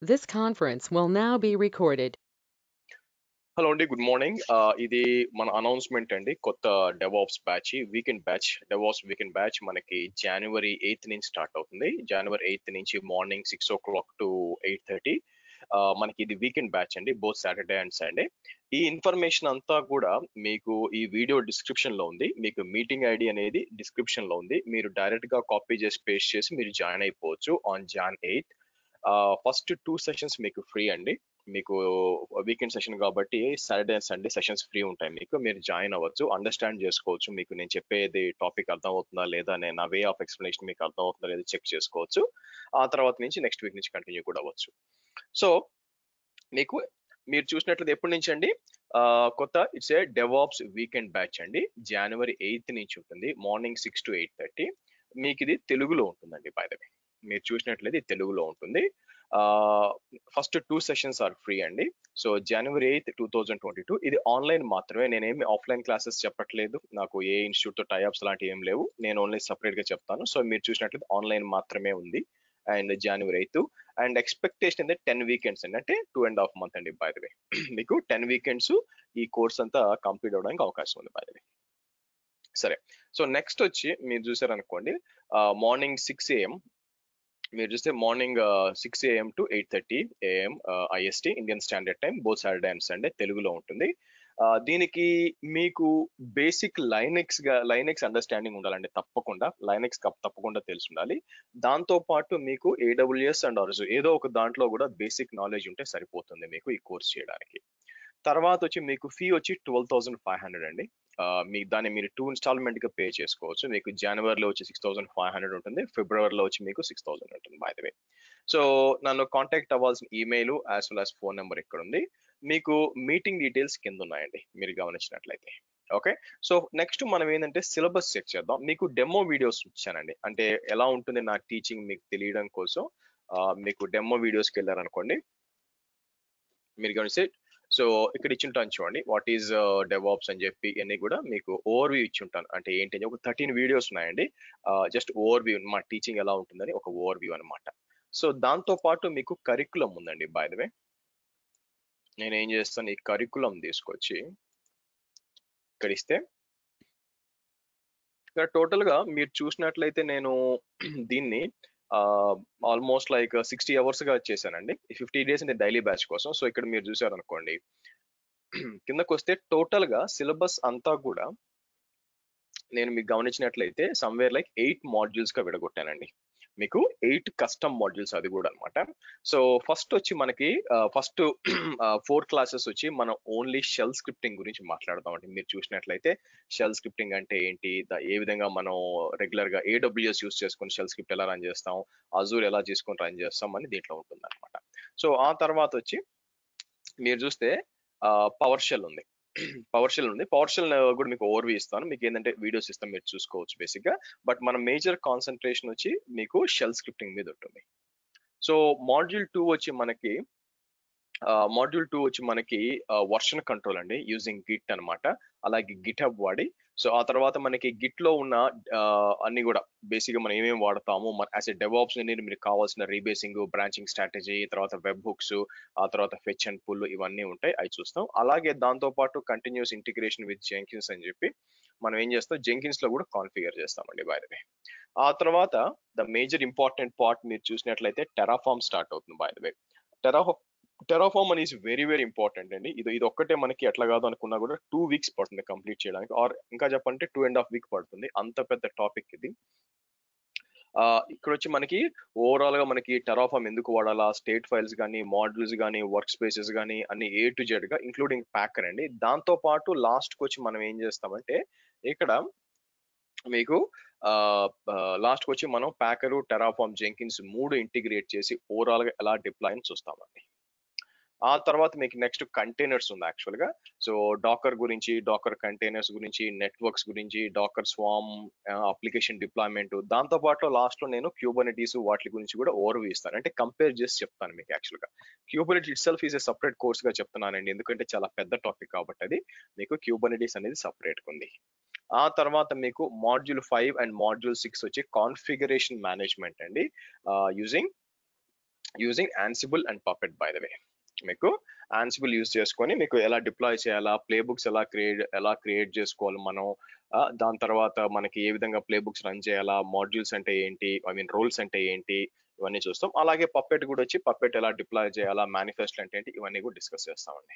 This conference will now be recorded. Hello అండి good morning ఇది మన అనౌన్స్మెంట్ అండి కొత్త DevOps batch weekend batch DevOps weekend batch మనకి జనవరి ఎయిత్ నుంచి స్టార్ట్ అవుతుంది జనవరి ఎయిత్ నుంచి morning six o'clock to eight thirty మనకి ఇది వీకెండ్ బ్యాచ్ అండి బోత్ సాటర్డే అండ్ సండే ఈ ఇన్ఫర్మేషన్ అంతా కూడా మీకు ఈ వీడియో డిస్క్రిప్షన్ లో ఉంది మీకు మీటింగ్ ఐడి అనేది డిస్క్రిప్షన్ లో ఉంది మీరు డైరెక్ట్ గా కాపీ చేసి పేస్ట్ చేసి మీరు జాయిన్ అయిపోవచ్చు on Jan eighth first two sessions మీకు ఫ్రీ అండి మీకు వీకెండ్ సెషన్ కాబట్టి Saturday and Sunday sessions free ఉంటాయి మీకు మీరు జాయిన్ అవ్వచ్చు అండర్స్టాండ్ చేసుకోవచ్చు మీకు నేను చెప్పేది టాపిక్ అర్థం అవుతుందా లేదా నేను నా వే ఆఫ్ ఎక్స్ప్లెనేషన్ మీకు అర్థం అవుతుందా లేదా చెక్ చేసుకోవచ్చు ఆ తర్వాత నుంచి నెక్స్ట్ వీక్ నుంచి కంటిన్యూ కూడా అవ్వచ్చు సో మీకు మీరు చూసినట్లయితే ఎప్పటి నుంచి అండి కొత్త it's a DevOps weekend batch అండి జనవరి ఎయిత్ నుంచి ఉంటుంది morning six to eight thirty మీకు ఇది తెలుగులో ఉంటుందండి బై ద వే మీరు చూసినట్లయితే తెలుగులో ఉంటుంది first two sessions are free అండి సో జనవరి eighth two thousand twenty two ఇది ఆన్లైన్ మాత్రమే నేనేమి ఆఫ్లైన్ క్లాసెస్ చెప్పట్లేదు నాకు ఏ ఇన్స్టిట్యూట్ తో టైఅప్స్ లాంటివి ఏం లేవు నేను ఓన్లీ సపరేట్ గా చెప్తాను సో మీరు చూసినట్లయితే ఆన్లైన్ మాత్రమే ఉంది and January eighth and expectation అయితే టెన్ వీకెండ్స్ అండి అంటే టూ అండ్ హాఫ్ మంత్ అండి బై ద వే మీకు టెన్ వీకెండ్స్ ఈ కోర్స్ అంతా కంప్లీట్ అవడానికి అవకాశం ఉంది బై ద వే సరే సో నెక్స్ట్ వచ్చి మీరు చూసారనుకోండి మార్నింగ్ సిక్స్ ఏఎం మీరు చూస్తే morning six AM to eight thirty AM IST Indian standard time both Saturday and Sunday తెలుగులో ఉంటుంది దీనికి మీకు బేసిక్ లైనెక్స్ గా లైనెక్స్ అండర్స్టాండింగ్ ఉండాలండి తప్పకుండా లైనెక్స్ తప్పకుండా తెలిసి ఉండాలి దాంతో పాటు మీకు ఏడబ్ల్యూఎస్ అండ్ ఆర్జు ఏదో ఒక దాంట్లో కూడా బేసిక్ నాలెడ్జ్ ఉంటే సరిపోతుంది మీకు ఈ కోర్స్ చేయడానికి తర్వాత వచ్చి మీకు ఫీ వచ్చి ట్వెల్వ్ థౌసండ్ ఫైవ్ హండ్రెడ్ అండి మీ దాన్ని మీరు టూ ఇన్స్టాల్మెంట్ గా పే చేసుకోవచ్చు మీకు జనవరిలో వచ్చి సిక్స్ థౌసండ్ ఫైవ్ హండ్రెడ్ ఉంటుంది ఫిబ్రవరిలో వచ్చి మీకు సిక్స్ థౌసండ్ ఉంటుంది బై ద వే సో నన్ను కాంటాక్ట్ అవ్వాల్సిన email as well as phone number ఇక్కడ ఉంది మీకు మీటింగ్ డీటెయిల్స్ కింద ఉన్నాయండి మీరు గమనించినట్లయితే ఓకే సో నెక్స్ట్ మనం ఏంటంటే సిలబస్ చెక్ చేద్దాం మీకు డెమో వీడియోస్ ఇచ్చానండి అంటే ఎలా ఉంటుంది నా టీచింగ్ మీకు తెలియడం కోసం మీకు డెమో వీడియోస్కి వెళ్ళారనుకోండి మీరు గమనిస్తే సో ఇక్కడ ఇచ్చింటాను చూడండి వాట్ ఈజ్ డెవాప్స్ అని చెప్పి ఇవన్నీ కూడా మీకు ఓవర్ వ్యూ ఇచ్చింటాను అంటే ఏంటి ఒక థర్టీన్ వీడియోస్ ఉన్నాయండి జస్ట్ ఓవర్ వ్యూ మా టీచింగ్ ఎలా ఉంటుందని ఒక ఓవర్ వ్యూ అనమాట సో దాంతో పాటు మీకు కరికులం ఉందండి బై ద వే నేను ఏం చేస్తాను ఈ కరికులం తీసుకొచ్చి ఇక్కడ ఇస్తే ఇక్కడ టోటల్ గా మీరు చూసినట్లయితే నేను దీన్ని ఆల్మోస్ట్ లైక్ సిక్స్టీ అవర్స్ గా చేశానండి ఫిఫ్టీ డేస్ అంటే డైలీ బ్యాచ్ కోసం సో ఇక్కడ మీరు చూసారనుకోండి కిందకు వస్తే టోటల్ గా సిలబస్ అంతా కూడా నేను మీకు గమనించినట్లయితే సమ్వేర్ లైక్ ఎయిట్ మాడ్యూల్స్ గా విడగొట్టానండి మీకు ఎయిట్ కస్టమ్ మాడ్యూల్స్ అది కూడా అనమాట సో ఫస్ట్ వచ్చి మనకి ఫస్ట్ ఫోర్ క్లాసెస్ వచ్చి మనం ఓన్లీ షెల్ స్క్రిప్టింగ్ గురించి మాట్లాడదాం అండి మీరు చూసినట్లయితే షెల్ స్క్రిప్టింగ్ అంటే ఏంటి ఏ విధంగా మనం రెగ్యులర్ గా ఏడబ్ల్యూఎస్ యూస్ చేసుకుని షెల్ స్క్రిప్ట్ ఎలా రన్ చేస్తాం అజూర్ ఎలా చేసుకొని రన్ చేస్తాం అని దీంట్లో ఉంటుంది అనమాట సో ఆ తర్వాత వచ్చి మీరు చూస్తే పవర్ షెల్ ఉంది పవర్ షెల్ ఉంది పవర్ షెల్ కూడా మీకు ఓవర్వ్యూ ఇస్తాను మీకు ఏంటంటే వీడియోస్ ఇస్తాం మీరు చూసుకోవచ్చు బేసిక్ గా బట్ మన మేజర్ కాన్సన్ట్రేషన్ వచ్చి మీకు షెల్ స్క్రిప్టింగ్ మీద ఉంటుంది సో మాడ్యూల్ టూ వచ్చి మనకి మాడ్యూల్ టూ వచ్చి మనకి వర్షన్ కంట్రోల్ అండి యూజింగ్ గిట్ అనమాట అలాగే గిట్ హబ్ వాడి సో ఆ తర్వాత మనకి గిట్ లో ఉన్న అన్ని కూడా బేసిక్ గా మనం ఏమేమి వాడతాము యాజ్ ఎ డెవాప్స్ అనేది మీకు కావాల్సిన రీబేసింగ్ బ్రాంచింగ్ స్ట్రాటజీ తర్వాత వెబ్ హుక్స్ ఆ తర్వాత ఫెచ్ అండ్ పుల్ ఇవన్నీ ఉంటాయి అవి చూస్తాం అలాగే దాంతో పాటు కంటిన్యూస్ ఇంటిగ్రేషన్ విత్ జెంకిన్స్ అని చెప్పి మనం ఏం చేస్తాం జెంకిన్స్ లో కూడా కాన్ఫిగర్ చేస్తామండి బై ద వే ఆ తర్వాత ద మేజర్ ఇంపార్టెంట్ పార్ట్ మీరు చూసినట్లయితే టెరాఫామ్ స్టార్ట్ అవుతుంది by the way Terraform Terraform అని ఈస్ వెరీ వెరీ ఇంపార్టెంట్ అండి ఇది ఇది ఒక్కటే మనకి ఎట్లా కాదు అనుకున్నా కూడా టూ వీక్స్ పడుతుంది కంప్లీట్ చేయడానికి ఆర్ ఇంకా చెప్పంటే టూ అండ్ హాఫ్ వీక్ పడుతుంది అంత పెద్ద టాపిక్ ఇది ఇక్కడ వచ్చి మనకి ఓవరాల్ గా మనకి టెరాఫామ్ ఎందుకు వాడాలా స్టేట్ ఫైల్స్ కానీ మాడ్యూల్స్ కానీ వర్క్ స్పేసెస్ కానీ అన్ని ఏ టు జెడ్ గా ఇంక్లూడింగ్ ప్యాకర్ అండి దాంతో పాటు లాస్ట్ కి వచ్చి మనం ఏం చేస్తామంటే ఇక్కడ మీకు లాస్ట్ వచ్చి మనం ప్యాకరు టెరాఫామ్ జెంకిన్స్ మూడు ఇంటిగ్రేట్ చేసి ఓవరాల్ గా ఎలా డిప్లాయ్ అని చూస్తామండి ఆ తర్వాత మీకు నెక్స్ట్ కంటైనర్స్ ఉంది యాక్చువల్ గా సో డాకర్ గురించి డాకర్ కంటైనర్స్ గురించి నెట్వర్క్స్ గురించి డాకర్ స్వామ్ అప్లికేషన్ డిప్లాయ్మెంట్ దాంతో పాటు లాస్ట్ లో నేను క్యూబనిటీస్ వాటి గురించి కూడా ఓవర్వ్యూ ఇస్తాను అంటే కంపేర్ చేసి చెప్తాను మీకు యాక్చువల్ గా Kubernetes itself is a separate course గా చెప్తున్నానండి ఎందుకంటే చాలా పెద్ద టాపిక్ కాబట్టి అది మీకు క్యూబనిటీస్ అనేది సపరేట్ ఉంది ఆ తర్వాత మీకు module five and module six వచ్చి కాన్ఫిగరేషన్ మేనేజ్మెంట్ అండి using using Ansible and Puppet by the way మీకు యాన్సిబుల్ యూజ్ చేసుకొని మీకు ఎలా డిప్లాయ్ చేయాలా ప్లే బుక్స్ ఎలా క్రియేట్ ఎలా క్రియేట్ చేసుకోవాలి మనం ఆ, దాని తర్వాత మనకి ఏ విధంగా ప్లే బుక్స్ రన్ చేయాలా మాడ్యూల్స్ అంటే ఏంటి ఐ మీన్ రోల్స్ అంటే ఏంటి ఇవన్నీ చూస్తాం అలాగే పప్పెట్ కూడా వచ్చి పప్పెట్ ఎలా డిప్లాయ్ చేయాలా మేనిఫెస్ట్ అంటే ఏంటి ఇవన్నీ కూడా డిస్కస్ చేస్తామండి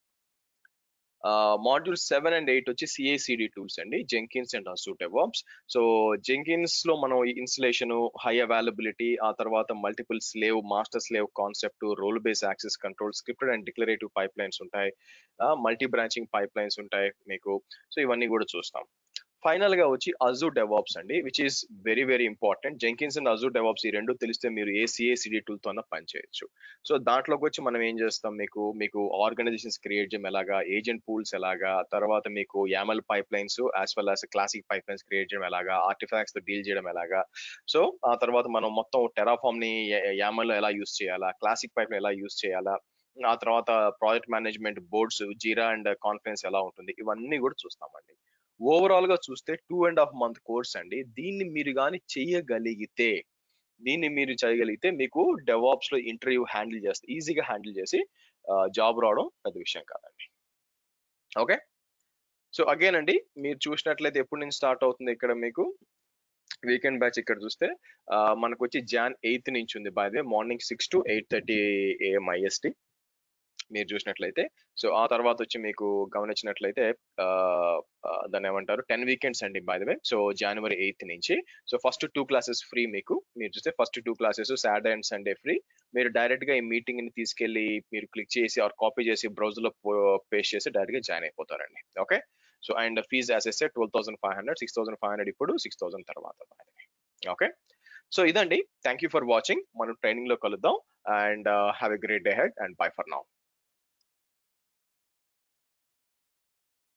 మాడ్యూల్ సెవెన్ అండ్ ఎయిట్ వచ్చి సిఏసిడి టూల్స్ అండి Jenkins and Azure DevOps so Jenkins లో మనం ఇన్స్టలేషన్ హై అవైలబిలిటీ ఆ తర్వాత multiple slave master slave concept role base access control scripted and declarative pipelines ఉంటాయి మల్టీ బ్రాంచింగ్ పైప్ లైన్స్ ఉంటాయి మీకు so ఇవన్నీ కూడా చూస్తాం ఫైనల్ గా వచ్చి అజూ డెవాప్స్ అండి which is very very important Jenkins and Azure DevOps ఈ రెండు తెలిస్తే మీరు ఏ సిఏసిడి టూల్ తో పని చేయొచ్చు సో దాంట్లోకి వచ్చి మనం ఏం చేస్తాం మీకు మీకు ఆర్గనైజేషన్స్ క్రియేట్ చేయడం ఎలాగా ఏజెంట్ పూల్స్ ఎలాగా తర్వాత మీకు YAML pipelines as well as classic pipelines create చేయడం ఎలాగా ఆర్టిఫాక్ట్స్ తో డీల్ చేయడం ఎలాగా సో ఆ తర్వాత మనం మొత్తం టెరాఫామ్ ని యామల్ ఎలా యూస్ చేయాలా క్లాసిక్ పైప్ ఎలా యూస్ చేయాలా ఆ తర్వాత project management boards Jira and conference ఎలా ఉంటుంది ఇవన్నీ కూడా చూస్తామండి ఓవరాల్ గా చూస్తే two and half month course అండి దీన్ని మీరు కానీ చెయ్యగలిగితే దీన్ని మీరు చేయగలిగితే మీకు డెవాప్స్ లో ఇంటర్వ్యూ హ్యాండిల్ చేస్తే ఈజీగా హ్యాండిల్ చేసి జాబ్ రావడం పెద్ద విషయం కాదండి ఓకే సో అగైన్ అండి మీరు చూసినట్లయితే ఎప్పటి నుంచి స్టార్ట్ అవుతుంది ఇక్కడ మీకు వీకెండ్ బ్యాచ్ ఇక్కడ చూస్తే ఆ, మనకు వచ్చి జాన్ ఎయిత్ నుంచి ఉంది by the morning six to eight thirty AM IST మీరు చూసినట్లయితే సో ఆ తర్వాత వచ్చి మీకు గమనించినట్లయితే ఆ, ఆ, దాన్ని ఏమంటారు టెన్ వీకెండ్స్ అండి by the way so January eighth నుంచి so first two classes free మీకు మీరు చూస్తే first two classes Saturday and Sunday free మీరు డైరెక్ట్ గా ఈ మీటింగ్ ని తీసుకెళ్లి మీరు క్లిక్ చేసి ఆర్ కాపీ చేసి బ్రౌజర్ లో పేస్ట్ చేసి డైరెక్ట్ గా జాయిన్ అయిపోతారండి ఓకే సో అండ్ ఫీజ్ యాసెస్ twelve thousand five hundred six thousand five hundred ఇప్పుడు సిక్స్ థౌసండ్ తర్వాత ఓకే సో ఇదండి థ్యాంక్ యూ ఫర్ వాచింగ్ మనం ట్రైనింగ్ లో కలుద్దాం and have a great day ahead and bye for now